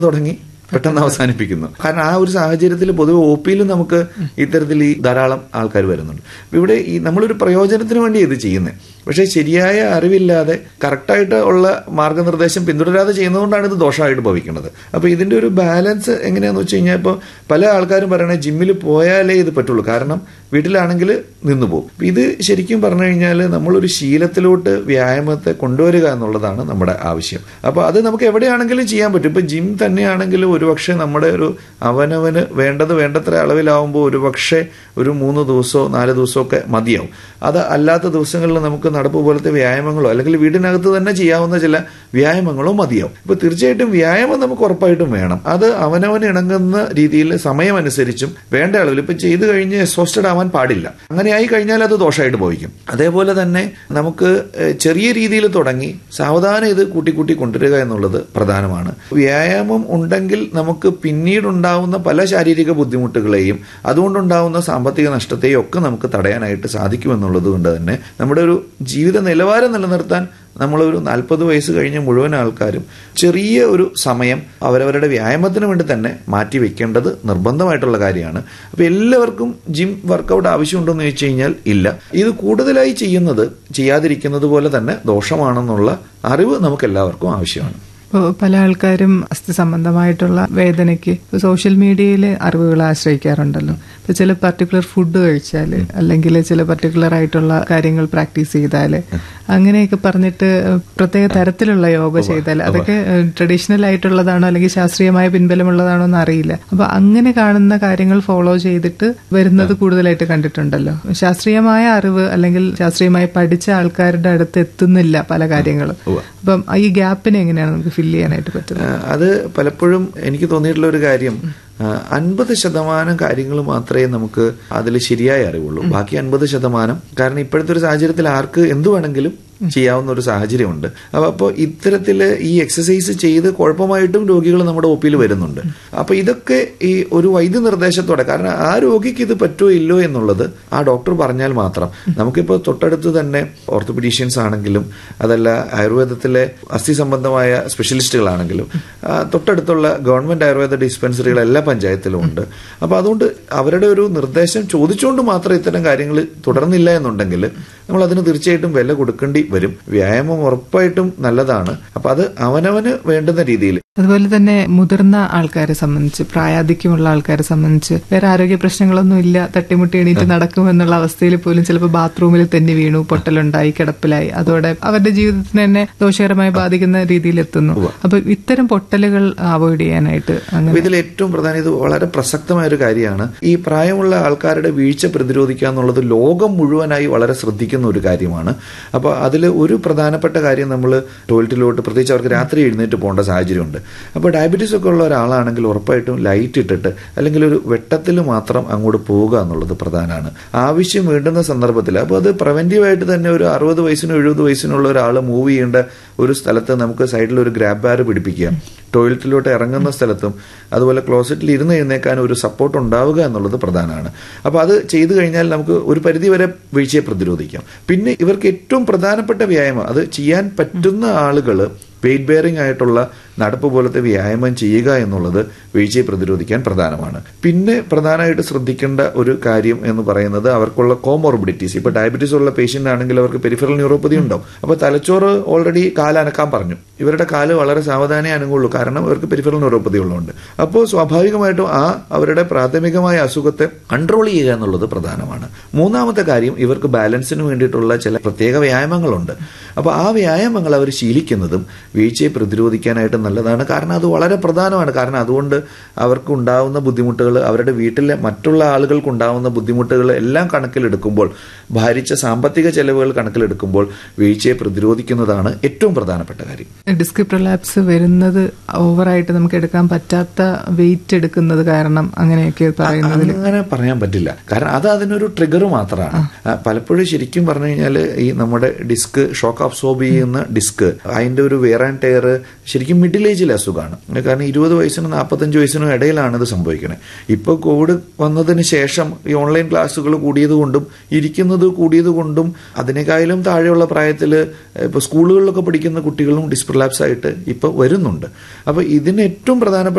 തുടങ്ങി പെട്ടെന്ന് അവസാനിപ്പിക്കുന്നു കാരണം ആ ഒരു സാഹചര്യത്തിൽ പൊതുവെ ഒ പിയിലും നമുക്ക് ഇത്തരത്തിൽ ഈ ധാരാളം ആൾക്കാർ വരുന്നുണ്ട് അപ്പൊ ഇവിടെ ഈ നമ്മളൊരു പ്രയോജനത്തിന് വേണ്ടി ഇത് ചെയ്യുന്നത് പക്ഷേ ശരിയായ അറിവില്ലാതെ കറക്റ്റായിട്ട് ഉള്ള മാർഗനിർദ്ദേശം പിന്തുടരാതെ ചെയ്യുന്നതുകൊണ്ടാണ് ഇത് ദോഷമായിട്ട് ഭവിക്കുന്നത് അപ്പോൾ ഇതിന്റെ ഒരു ബാലൻസ് എങ്ങനെയാന്ന് വെച്ച് കഴിഞ്ഞാൽ ഇപ്പോൾ പല ആൾക്കാരും പറയണേ ജിമ്മിൽ പോയാലേ ഇത് പറ്റുള്ളൂ കാരണം വീട്ടിലാണെങ്കിൽ നിന്നു പോകും അപ്പൊ ഇത് ശരിക്കും പറഞ്ഞു കഴിഞ്ഞാൽ നമ്മളൊരു ശീലത്തിലോട്ട് വ്യായാമത്തെ കൊണ്ടുവരിക എന്നുള്ളതാണ് നമ്മുടെ ആവശ്യം അപ്പോൾ അത് നമുക്ക് എവിടെയാണെങ്കിലും ചെയ്യാൻ പറ്റും ഇപ്പൊ ജിം തന്നെയാണെങ്കിലും ഒരുപക്ഷെ നമ്മുടെ ഒരു അവനവന് വേണ്ടത് വേണ്ടത്ര അളവിലാവുമ്പോൾ ഒരുപക്ഷെ ഒരു മൂന്ന് ദിവസമോ നാല് ദിവസമോ ഒക്കെ മതിയാവും അത് അല്ലാത്ത ദിവസങ്ങളിൽ നമുക്ക് നടപ്പ് പോലത്തെ വ്യായാമങ്ങളോ അല്ലെങ്കിൽ വീടിനകത്ത് തന്നെ ചെയ്യാവുന്ന ചില വ്യായാമങ്ങളോ മതിയാവും ഇപ്പൊ തീർച്ചയായിട്ടും വ്യായാമം നമുക്ക് ഉറപ്പായിട്ടും വേണം അത് അവനവന് ഇണങ്ങുന്ന രീതിയിൽ സമയമനുസരിച്ചും വേണ്ട അളവിൽ ഇപ്പൊ ചെയ്തു കഴിഞ്ഞ് എക്സോസ്റ്റഡ് ആവാൻ പാടില്ല അങ്ങനെ ആയി കഴിഞ്ഞാൽ അത് ദോഷമായിട്ട് ഭവിക്കും അതേപോലെ തന്നെ നമുക്ക് ഏഹ്, ചെറിയ രീതിയിൽ തുടങ്ങി സാവധാനം ഇത് കൂട്ടിക്കൂട്ടി കൊണ്ടുവരിക എന്നുള്ളത് പ്രധാനമാണ് വ്യായാമം ഉണ്ടെങ്കിൽ നമുക്ക് പിന്നീടുണ്ടാവുന്ന പല ശാരീരിക ബുദ്ധിമുട്ടുകളെയും അതുകൊണ്ടുണ്ടാവുന്ന സാമ്പത്തിക നഷ്ടത്തെയും ഒക്കെ നമുക്ക് തടയാനായിട്ട് സാധിക്കുമെന്നുള്ളത് കൊണ്ട് തന്നെ നമ്മുടെ ഒരു ജീവിത നിലവാരം നിലനിർത്താൻ നമ്മളൊരു നാൽപ്പത് വയസ്സ് കഴിഞ്ഞ മുഴുവൻ ആൾക്കാരും ചെറിയ ഒരു സമയം അവരവരുടെ വ്യായാമത്തിന് വേണ്ടി തന്നെ മാറ്റി വെക്കേണ്ടത് നിർബന്ധമായിട്ടുള്ള കാര്യമാണ് അപ്പോൾ എല്ലാവർക്കും ജിം വർക്കൗട്ട് ആവശ്യമുണ്ടോയെന്ന് ചോദിച്ചു കഴിഞ്ഞാൽ ഇല്ല ഇത് കൂടുതലായി ചെയ്യുന്നത് ചെയ്യാതിരിക്കുന്നത് പോലെ തന്നെ ദോഷമാണെന്നുള്ള അറിവ് നമുക്ക് എല്ലാവർക്കും ആവശ്യമാണ് ഇപ്പോൾ പല ആൾക്കാരും അസ്ഥി സംബന്ധമായിട്ടുള്ള വേദനയ്ക്ക് ഇപ്പോൾ സോഷ്യൽ മീഡിയയിൽ അറിവുകൾ ആശ്രയിക്കാറുണ്ടല്ലോ ഇപ്പോൾ ചില പർട്ടിക്കുലർ ഫുഡ് കഴിച്ചാൽ അല്ലെങ്കിൽ ചില പർട്ടിക്കുലർ ആയിട്ടുള്ള കാര്യങ്ങൾ പ്രാക്ടീസ് ചെയ്താൽ അങ്ങനെയൊക്കെ പറഞ്ഞിട്ട് പ്രത്യേക തരത്തിലുള്ള യോഗ ചെയ്താൽ അതൊക്കെ ട്രഡീഷണൽ ആയിട്ടുള്ളതാണോ അല്ലെങ്കിൽ ശാസ്ത്രീയമായ പിൻബലമുള്ളതാണോ എന്ന് അറിയില്ല അപ്പൊ അങ്ങനെ കാണുന്ന കാര്യങ്ങൾ ഫോളോ ചെയ്തിട്ട് വരുന്നത് കൂടുതലായിട്ട് കണ്ടിട്ടുണ്ടല്ലോ ശാസ്ത്രീയമായ അറിവ് അല്ലെങ്കിൽ ശാസ്ത്രീയമായി പഠിച്ച ആൾക്കാരുടെ അടുത്ത് എത്തുന്നില്ല പല കാര്യങ്ങളും അപ്പം ഈ ഗ്യാപ്പിനെ എങ്ങനെയാണ് നമുക്ക് ഫില്ല് ചെയ്യാനായിട്ട് പറ്റുന്നത് ആ, അത് പലപ്പോഴും എനിക്ക് തോന്നിയിട്ടുള്ള ഒരു കാര്യം അൻപത് ശതമാനം കാര്യങ്ങൾ മാത്രമേ നമുക്ക് അതിൽ ശരിയായ അറിവുള്ളൂ ബാക്കി അൻപത് ശതമാനം കാരണം ഇപ്പോഴത്തെ ഒരു സാഹചര്യത്തിൽ ആർക്ക് എന്ത് വേണമെങ്കിലും ചെയ്യാവുന്ന ഒരു സാഹചര്യമുണ്ട് അപ്പൊ അപ്പോൾ ഇത്തരത്തിൽ ഈ എക്സസൈസ് ചെയ്ത് കുഴപ്പമായിട്ടും രോഗികൾ നമ്മുടെ ഒ പിയിൽ വരുന്നുണ്ട് അപ്പൊ ഇതൊക്കെ ഈ ഒരു വൈദ്യ നിർദ്ദേശത്തോടെ കാരണം ആ രോഗിക്ക് ഇത് പറ്റുമോ ഇല്ലോ എന്നുള്ളത് ആ ഡോക്ടർ പറഞ്ഞാൽ മാത്രം നമുക്കിപ്പോൾ തൊട്ടടുത്ത് തന്നെ ഓർത്തോപീഡീഷ്യൻസ് ആണെങ്കിലും അതല്ല ആയുർവേദത്തിലെ അസ്ഥി സംബന്ധമായ സ്പെഷ്യലിസ്റ്റുകളാണെങ്കിലും ആ, തൊട്ടടുത്തുള്ള ഗവൺമെന്റ് ആയുർവേദ ഡിസ്പെൻസറികൾ എല്ലാ പഞ്ചായത്തിലും ഉണ്ട് അപ്പൊ അതുകൊണ്ട് അവരുടെ ഒരു നിർദ്ദേശം ചോദിച്ചുകൊണ്ട് മാത്രം ഇത്തരം കാര്യങ്ങൾ തുടർന്നില്ല എന്നുണ്ടെങ്കിൽ നമ്മൾ അതിന് തീർച്ചയായിട്ടും വില കൊടുക്കേണ്ടി വരും വ്യായാമം ഉറപ്പായിട്ടും നല്ലതാണ് അപ്പൊ അത് അവനവന് വേണ്ടുന്ന രീതിയിൽ അതുപോലെ തന്നെ മുതിർന്ന ആൾക്കാരെ സംബന്ധിച്ച് പ്രായാധിക്യമുള്ള ആൾക്കാരെ സംബന്ധിച്ച് വേറെ ആരോഗ്യ പ്രശ്നങ്ങളൊന്നും ഇല്ല തട്ടിമുട്ടി എണീറ്റ് നടക്കുമെന്നുള്ള അവസ്ഥയിൽ പോലും ചിലപ്പോൾ ബാത്റൂമിൽ തന്നെ വീണു പൊട്ടലുണ്ടായി കിടപ്പിലായി അതോടെ അവരുടെ ജീവിതത്തിന് തന്നെ ദോഷകരമായി ബാധിക്കുന്ന രീതിയിൽ എത്തുന്നു അപ്പൊ ഇത്തരം പൊട്ടലുകൾ അവോയ്ഡ് ചെയ്യാനായിട്ട് അങ്ങനെ ഇതിൽ ഏറ്റവും പ്രധാനം ഇത് വളരെ പ്രസക്തമായ ഒരു കാര്യമാണ് ഈ പ്രായമുള്ള ആൾക്കാരുടെ വീഴ്ച പ്രതിരോധിക്കുക എന്നുള്ളത് ലോകം മുഴുവനായി വളരെ ശ്രദ്ധിക്കുന്ന ഒരു കാര്യമാണ് അപ്പോൾ അതിൽ ഒരു പ്രധാനപ്പെട്ട കാര്യം നമ്മൾ ടോയ്ലറ്റിലോട്ട് പ്രത്യേകിച്ച് അവർക്ക് രാത്രി എഴുന്നേറ്റ് പോകേണ്ട സാഹചര്യമുണ്ട് അപ്പോൾ ഡയബറ്റീസ് ഒക്കെ ഉള്ള ഒരാളാണെങ്കിൽ ഉറപ്പായിട്ടും ലൈറ്റ് ഇട്ടിട്ട് അല്ലെങ്കിൽ ഒരു വെട്ടത്തിൽ മാത്രം അങ്ങോട്ട് പോവുക എന്നുള്ളത് പ്രധാനമാണ് ആവശ്യം വേണ്ടുന്ന സന്ദർഭത്തിൽ അപ്പോൾ അത് പ്രിവെന്റീവായിട്ട് തന്നെ ഒരു അറുപത് വയസ്സിനും എഴുപത് വയസ്സിനുള്ള ഒരാൾ മൂവ് ചെയ്യേണ്ട ഒരു സ്ഥലത്ത് നമുക്ക് സൈഡിൽ ഒരു ഗ്രാബ് ബാർ പിടിപ്പിക്കുക ടോയ്ലറ്റിലോട്ട് ഇറങ്ങുന്ന സ്ഥലത്തും അതുപോലെ ക്ലോസറ്റിൽ ഇരുന്ന് എഴുന്നേക്കാൻ ഒരു സപ്പോർട്ട് ഉണ്ടാവുക എന്നുള്ളത് പ്രധാനമാണ് അപ്പോൾ അത് ചെയ്തു കഴിഞ്ഞാൽ നമുക്ക് ഒരു പരിധി വരെ വീഴ്ചയെ പ്രതിരോധിക്കാം പിന്നെ ഇവർക്ക് ഏറ്റവും പ്രധാനപ്പെട്ട വ്യായാമം അത് ചെയ്യാൻ പറ്റുന്ന ആളുകൾ വെയിറ്റ് ബെയറിംഗ് ആയിട്ടുള്ള നടപ്പ് പോലത്തെ വ്യായാമം ചെയ്യുക എന്നുള്ളത് വീഴ്ചയെ പ്രതിരോധിക്കാൻ പ്രധാനമാണ് പിന്നെ പ്രധാനമായിട്ട് ശ്രദ്ധിക്കേണ്ട ഒരു കാര്യം എന്ന് പറയുന്നത് അവർക്കുള്ള കോമോർബിഡിറ്റീസ് ഇപ്പൊ ഡയബറ്റീസ് ഉള്ള പേഷ്യന്റ് ആണെങ്കിൽ അവർക്ക് പെരിഫറൽ ന്യൂറോപ്പതി ഉണ്ടാവും അപ്പൊ തലച്ചോറ് ഓൾറെഡി കാലനക്കാൻ പറഞ്ഞു ഇവരുടെ കാല് വളരെ സാവധാനേ അനങ്ങുള്ളൂ കാരണം അവർക്ക് പെരിഫറൽ ന്യൂറോപ്പതി ഉള്ളതുകൊണ്ട് അപ്പോൾ സ്വാഭാവികമായിട്ടും ആ അവരുടെ പ്രാഥമികമായ അസുഖത്തെ കൺട്രോൾ ചെയ്യുക എന്നുള്ളത് പ്രധാനമാണ് മൂന്നാമത്തെ കാര്യം ഇവർക്ക് ബാലൻസിന് വേണ്ടിയിട്ടുള്ള ചില പ്രത്യേക വ്യായാമങ്ങളുണ്ട് അപ്പോൾ ആ വ്യായാമങ്ങൾ അവർ ശീലിക്കുന്നതും വീഴ്ചയെ പ്രതിരോധിക്കാനായിട്ട് നല്ലതാണ് കാരണം അത് വളരെ പ്രധാനമാണ് കാരണം അതുകൊണ്ട് അവർക്ക് ഉണ്ടാവുന്ന ബുദ്ധിമുട്ടുകൾ അവരുടെ വീട്ടിലെ മറ്റുള്ള ആളുകൾക്ക് ഉണ്ടാവുന്ന ബുദ്ധിമുട്ടുകൾ എല്ലാം കണക്കിലെടുക്കുമ്പോൾ ഭാരിച്ച സാമ്പത്തിക ചെലവുകൾ കണക്കിലെടുക്കുമ്പോൾ വീഴ്ചയെ പ്രതിരോധിക്കുന്നതാണ് ഏറ്റവും പ്രധാനപ്പെട്ട കാര്യം ഡിസ്ക് പ്രൊലാപ്സ് വരുന്നത് ഓവറായിട്ട് നമുക്ക് എടുക്കാൻ പറ്റാത്ത വെയിറ്റ് എടുക്കുന്നത് കാരണം അങ്ങനെയൊക്കെ പറയുന്നതിൽ അങ്ങനെ പറയാൻ പറ്റില്ല കാരണം അത് അതിനൊരു ട്രിഗർ മാത്രമാണ് ആ, പലപ്പോഴും ശരിക്കും പറഞ്ഞു കഴിഞ്ഞാൽ ഈ നമ്മുടെ ഡിസ്ക് ഷോക്ക് അബ്സോർബ് ചെയ്യുന്ന ഡിസ്ക് അതിന്റെ ഒരു വേറെ വെയർ ആൻഡ് ടയർ ശരിക്കും മിഡിൽ ഏജിലെ അസുഖമാണ് കാരണം ഇരുപത് വയസ്സിനും നാൽപ്പത്തഞ്ച് വയസ്സിനും ഇടയിലാണ് ഇത് സംഭവിക്കുന്നത് ഇപ്പോൾ കോവിഡ് വന്നതിന് ശേഷം ഈ ഓൺലൈൻ ക്ലാസ്സുകൾ കൂടിയത് കൊണ്ടും ഇരിക്കുന്നത് കൂടിയത് കൊണ്ടും അതിനേക്കാളും താഴെയുള്ള പ്രായത്തിൽ ഇപ്പോൾ സ്കൂളുകളിലൊക്കെ പഠിക്കുന്ന കുട്ടികളും ഡിസ്പ്രലാപ്സ് ആയിട്ട് ഇപ്പോൾ വരുന്നുണ്ട് അപ്പോൾ ഇതിന് ഏറ്റവും പ്രധാനപ്പെട്ട